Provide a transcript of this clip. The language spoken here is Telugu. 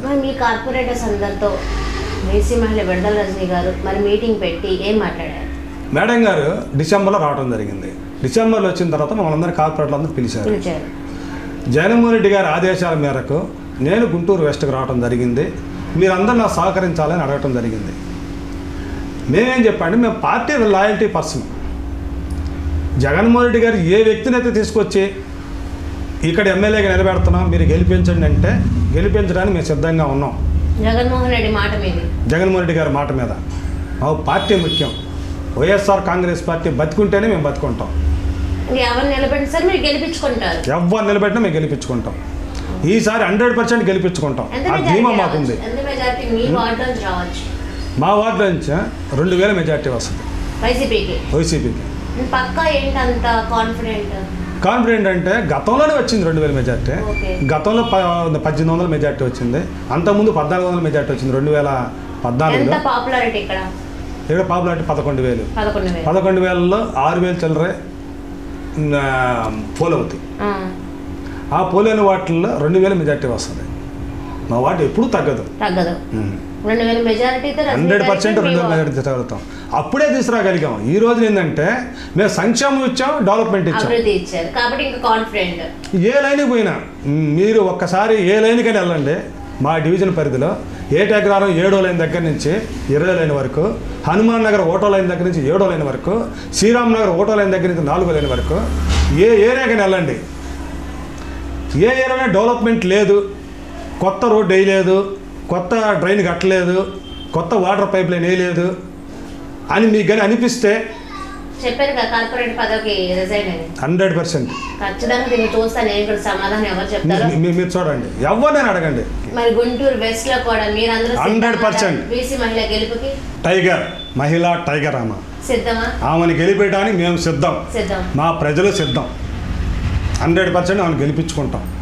మరి మీ కార్పొరేటర్స్ అందరితో బీసీ మహిళ విడుదల రజనీ గారు మరి మీటింగ్ పెట్టి ఏం మాట్లాడారు మేడం గారు డిసెంబర్లో రావడం జరిగింది డిసెంబర్లో వచ్చిన తర్వాత మమ్మల్ని అందరూ కార్పొరేటర్లందరూ పిలిచారు పిలిచారు జగన్మోహన్ రెడ్డి గారి ఆదేశాల మేరకు నేను గుంటూరు వెస్ట్కి రావడం జరిగింది మీరందరూ నాకు సహకరించాలని అడగటం జరిగింది మేమేం చెప్పండి మేము party loyalty person Jaganmohan Reddy గారు ఏ వ్యక్తిని అయితే తీసుకొచ్చి ఇక్కడ ఎమ్మెల్యేగా నిలబెడుతున్నాం మీరు గెలిపించండి అంటే గెలిపించడానికి మేము సిద్ధంగా ఉన్నాం జగన్మోహన్ రెడ్డి మాట మీద జగన్మోహన్ రెడ్డి గారి మాట మీద మాకు పార్టీ ముఖ్యం వైఎస్ఆర్ కాంగ్రెస్ పార్టీ బతుకుంటేనే మేము బతుకుంటాం ఎవరు నిలబెట్టి సార్ మీరు గెలిపించుకుంటారు ఎవరు నిలబెట్టినా మేము గెలిపించుకుంటాం ఈసారి హండ్రెడ్ పర్సెంట్ గెలిపించుకుంటాం ఎంత ఆ మెజారిటీ ధీమా రావచ్చు మాకుంది ఎంత మెజారిటీ మీ వార్డు నుంచి రావచ్చు మా వార్డు నుంచి రెండు వేల మెజార్టీ వస్తుంది వైసీపీకి వైసీపీకి పక్కా ఏంటి అంత కాన్ఫిడెంట్ కాన్ఫిడెంట్ అంటే గతంలోనే వచ్చింది రెండు వేల మెజార్టీ ఓకే. గతంలో ప పద్దెనిమిది వందల మెజార్టీ వచ్చింది అంతకుముందు పద్నాలుగు వందల మెజార్టీ వచ్చింది రెండు వేల ఎంత పద్నాలుగులో పాపులారిటీ ఇక్కడ ఇక్కడ పాపులారిటీ పదకొండు వేలు పదకొండు వేలు పదకొండు వేలలో ఆరు వేలు చిల్లరే పోల్ అవుతాయి ఆ. ఆ పోలైన వాటిల్లో రెండు వేల మెజార్టీ వస్తుంది మా వాటి ఎప్పుడూ తగ్గదు తగ్గదు రెండు వేల మెజారిటీతో హండ్రెడ్ పర్సెంట్ రెండు వేల మెజార్టీ తీసుకురాగలుగుతాం అప్పుడే తీసుకురాగలిగాం ఈ రోజు ఏంటంటే మేము సంక్షేమం ఇచ్చాం డెవలప్మెంట్ ఇచ్చాం అభివృద్ధి ఇచ్చారు కాబట్టి ఇంకా కాన్ఫిడెంట్ ఏ లైన్కి పోయినా మ్, మీరు ఒక్కసారి ఏ లైన్కైనా వెళ్ళండి మా డివిజన్ పరిధిలో ఏటగ్రారం ఏడో లైన్ దగ్గర నుంచి ఇరవై లైన్ వరకు హనుమాన్ నగర్ ఓటో లైన్ దగ్గర నుంచి ఏడో లైన్ వరకు శ్రీరామ్ నగర్ ఓటో లైన్ దగ్గర నుంచి నాలుగో లైన్ వరకు ఏ ఏరియాకైనా వెళ్ళండి ఏ ఏరియాలో డెవలప్మెంట్ లేదు కొత్త రోడ్డు వేయలేదు కొత్త డ్రైన్ కట్టలేదు కొత్త వాటర్ పైప్ లైన్ వేయలేదు అని మీకు కానీ అనిపిస్తే చెప్పారు కదా కార్పొరేట్ పదవికి రిజైన్ అని హండ్రెడ్ పర్సెంట్ ఖచ్చితంగా దీన్ని చూస్తా నేను ఇక్కడ సమాధానం ఎవరు చెప్తారో మీరు చూడండి ఎవరినైనా అడగండి మరి గుంటూరు వెస్ట్ లో కూడా మీరందరూ 100%. బీసీ మహిళ గెలుపుకి టైగర్ మహిళా టైగర్ ఆమె సిద్ధమా ఆమెను గెలిపేయడానికి మేము సిద్ధం సిద్ధం మా ప్రజలు సిద్ధం హండ్రెడ్ పర్సెంట్ ఆమెను గెలిపించుకుంటాం